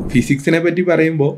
ഫിസിക്സിനെ പറ്റി പറയുമ്പോൾ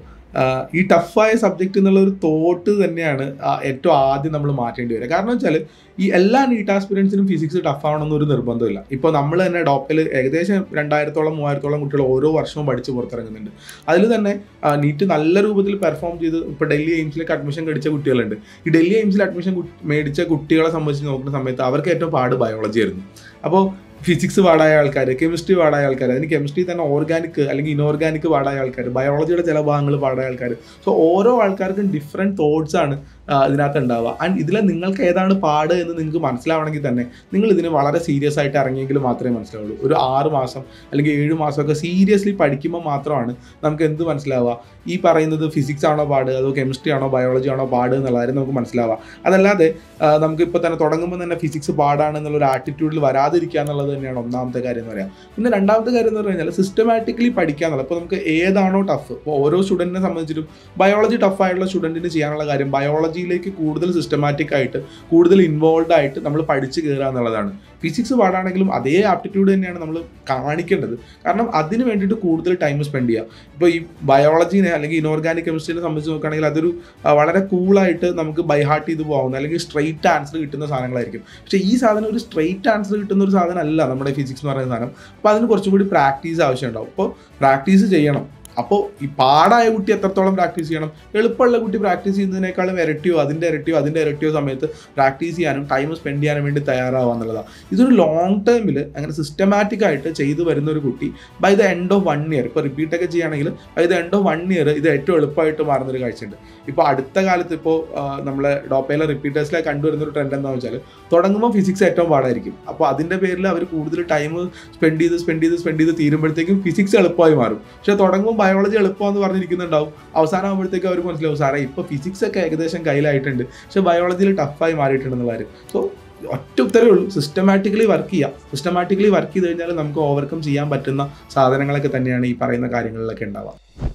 ഈ ടഫായ സബ്ജക്റ്റ് എന്നുള്ള ഒരു തോട്ട് തന്നെയാണ് ആ ഏറ്റവും ആദ്യം നമ്മൾ മാറ്റേണ്ടി വരിക കാരണം വെച്ചാൽ ഈ എല്ലാ നീറ്റ് ആസ്പിരൻസിനും ഫിസിക്സ് ടഫ് ആവണമെന്ന് ഒരു നിർബന്ധമില്ല ഇപ്പോൾ നമ്മൾ തന്നെ ഡോപ്പിൽ ഏകദേശം രണ്ടായിരത്തോളം മൂവായിരത്തോളം കുട്ടികൾ ഓരോ വർഷവും പഠിച്ച് പുറത്തിറങ്ങുന്നുണ്ട് അതിൽ തന്നെ നീറ്റ് നല്ല രൂപത്തിൽ പെർഫോം ചെയ്ത് ഇപ്പോൾ ഡൽഹി എയിംസിലേക്ക് അഡ്മിഷൻ കടിച്ച കുട്ടികളുണ്ട് ഈ ഡൽഹി എയിംസിൽ അഡ്മിഷൻ മേടിച്ച കുട്ടികളെ സംബന്ധിച്ച് നോക്കുന്ന സമയത്ത് അവർക്ക് ഏറ്റവും പാട് ബയോളജി ആയിരുന്നു അപ്പോൾ ഫിസിക്സ് പാടായ ആൾക്കാർ കെമിസ്ട്രി പാടായ ആൾക്കാർ അതിന് കെമിസ്ട്രി തന്നെ ഓർഗാനിക് അല്ലെങ്കിൽ ഇനോർഗാനിക് പാടായ ആൾക്കാർ ബയോളജിയുടെ ചില ഭാഗങ്ങൾ പാടായ ആൾക്കാർ സോ ഓരോ ആൾക്കാർക്കും ഡിഫറെൻറ്റ് തോട്ട്സ് ആണ് ആ, ഇതിനകത്ത് ഉണ്ടാവുക ആൻഡ് ഇതിൽ നിങ്ങൾക്ക് ഏതാണ് പാട് എന്ന് നിങ്ങൾക്ക് മനസ്സിലാവണമെങ്കിൽ തന്നെ നിങ്ങൾ ഇതിന് വളരെ സീരിയസ് ആയിട്ട് ഇറങ്ങിയെങ്കിൽ മാത്രമേ മനസ്സിലാവുള്ളൂ ഒരു ആറ് മാസം അല്ലെങ്കിൽ ഏഴ് മാസമൊക്കെ സീരിയസ്ലി പഠിക്കുമ്പോൾ മാത്രമാണ് നമുക്ക് എന്ത് മനസ്സിലാവുക ഈ പറയുന്നത് ഫിസിക്സ് ആണോ പാട് അതോ കെമിസ്ട്രി ആണോ ബയോളജി ആണോ പാട് എന്നുള്ള കാര്യം നമുക്ക് മനസ്സിലാവുക അതല്ലാതെ ആ, നമുക്ക് ഇപ്പോൾ തന്നെ തുടങ്ങുമ്പോൾ തന്നെ ഫിസിക്സ് പാടാണ് എന്നുള്ള ഒരു ആറ്റിറ്റ്യൂഡിൽ വരാതിരിക്കുക എന്നുള്ളത് തന്നെയാണ് ഒന്നാമത്തെ കാര്യം എന്ന് പറയാം പിന്നെ രണ്ടാമത്തെ കാര്യം എന്ന് പറഞ്ഞു കഴിഞ്ഞാൽ സിസ്റ്റമാറ്റിക്കലി പഠിക്കുക എന്നുള്ളത് ഇപ്പോൾ നമുക്ക് ഏതാണോ ടഫ് ഇപ്പോൾ ഓരോ സ്റ്റുഡൻറ്റിനെ സംബന്ധിച്ചിട്ടും ബയോളജി ടഫ് ആയിട്ടുള്ള സ്റ്റുഡൻറ്റിന് ചെയ്യാനുള്ള കാര്യം ബയോളജിയിലേക്ക് കൂടുതൽ സിസ്റ്റമാറ്റിക് ആയിട്ട് കൂടുതൽ ഇൻവോൾവ് ആയിട്ട് നമ്മൾ പഠിച്ച് കയറുക എന്നുള്ളതാണ് ഫിസിക്സ് പാടാണെങ്കിലും അതേ ആപ്റ്റിറ്റ്യൂഡ് തന്നെയാണ് നമ്മൾ കാണിക്കേണ്ടത് കാരണം അതിന് വേണ്ടിയിട്ട് കൂടുതൽ ടൈം സ്പെൻഡ് ചെയ്യുക ഇപ്പോൾ ഈ ബയോളജീനെ അല്ലെങ്കിൽ ഇനോർഗാനിക് കെമിസ്ട്രീനെ സംബന്ധിച്ച് നോക്കുകയാണെങ്കിൽ അതൊരു ആ, വളരെ കൂളായിട്ട് നമുക്ക് ബൈഹാർട്ട് ചെയ്ത് പോകുന്ന അല്ലെങ്കിൽ സ്ട്രെയിറ്റ് ആൻസർ കിട്ടുന്ന സാധനങ്ങളായിരിക്കും പക്ഷേ ഈ സാധനം ഒരു സ്ട്രെയിറ്റ് ആൻസർ കിട്ടുന്ന ഒരു സാധനം അല്ല നമ്മുടെ ഫിസിക്സ് എന്ന് പറയുന്ന സാധനം അപ്പോൾ അതിന് കുറച്ചും കൂടി പ്രാക്ടീസ് ആവശ്യമുണ്ടാവും അപ്പോൾ പ്രാക്ടീസ് ചെയ്യണം അപ്പോൾ ഈ പാടായ കുട്ടി എത്രത്തോളം പ്രാക്ടീസ് ചെയ്യണം എളുപ്പമുള്ള കുട്ടി പ്രാക്ടീസ് ചെയ്യുന്നതിനേക്കാളും ഇരട്ടിയോ അതിൻ്റെ ഇരട്ടിയോ അതിൻ്റെ ഇരട്ടിയോ സമയത്ത് പ്രാക്ടീസ് ചെയ്യാനും ടൈം സ്പെൻഡ് ചെയ്യാനും വേണ്ടി തയ്യാറാവുക എന്നുള്ളതാണ് ഇതൊരു ലോങ് ടേമിൽ അങ്ങനെ സിസ്റ്റമാറ്റിക് ആയിട്ട് ചെയ്തു വരുന്ന ഒരു കുട്ടി by the end of one year ഇപ്പോൾ റിപ്പീറ്റ് ഒക്കെ ചെയ്യുകയാണെങ്കിൽ by the end of one year ഇത് ഏറ്റവും എളുപ്പമായിട്ട് മാറുന്നൊരു കാഴ്ചയുണ്ട് ഇപ്പോൾ അടുത്ത കാലത്ത് ഇപ്പോൾ നമ്മളെ ഡോപ്പയിലെ റിപ്പീറ്റേഴ്സിലെ കണ്ടുവരുന്ന ഒരു ട്രെൻഡ് എന്താണെന്ന് വെച്ചാൽ തുടങ്ങുമ്പോൾ ഫിസിക്സ് ഏറ്റവും പാടായിരിക്കും അപ്പോൾ അതിൻ്റെ പേരിൽ അവർ കൂടുതൽ ടൈം സ്പെൻഡ് ചെയ്ത് സ്പെൻഡ് ചെയ്ത് സ്പെൻഡ് ചെയ്ത് തീരുമ്പോഴത്തേക്കും ഫിസിക്സ് എളുപ്പമായി മാറും പക്ഷേ തുടങ്ങുമ്പോൾ ബയോളജി എളുപ്പമെന്ന് പറഞ്ഞിരിക്കുന്നുണ്ടാവും അവസാനം ആകുമ്പോഴത്തേക്കും അവർ മനസ്സിലാവും സാറേ ഇപ്പോൾ ഫിസിക്സ് ഒക്കെ ഏകദേശം കയ്യിലായിട്ടുണ്ട് പക്ഷേ ബയോളജിയിൽ ടഫായി മാറിയിട്ടുണ്ടെന്നുള്ള കാര്യം സോ ഒറ്റ ഉത്തരവേ ഉള്ളൂ സിസ്റ്റമാറ്റിക്കലി വർക്ക് ചെയ്യുക സിസ്റ്റമാറ്റിക്കലി വർക്ക് ചെയ്ത് കഴിഞ്ഞാൽ നമുക്ക് ഓവർകം ചെയ്യാൻ പറ്റുന്ന സാധനങ്ങളൊക്കെ തന്നെയാണ് ഈ പറയുന്ന കാര്യങ്ങളിലൊക്കെ ഉണ്ടാവുക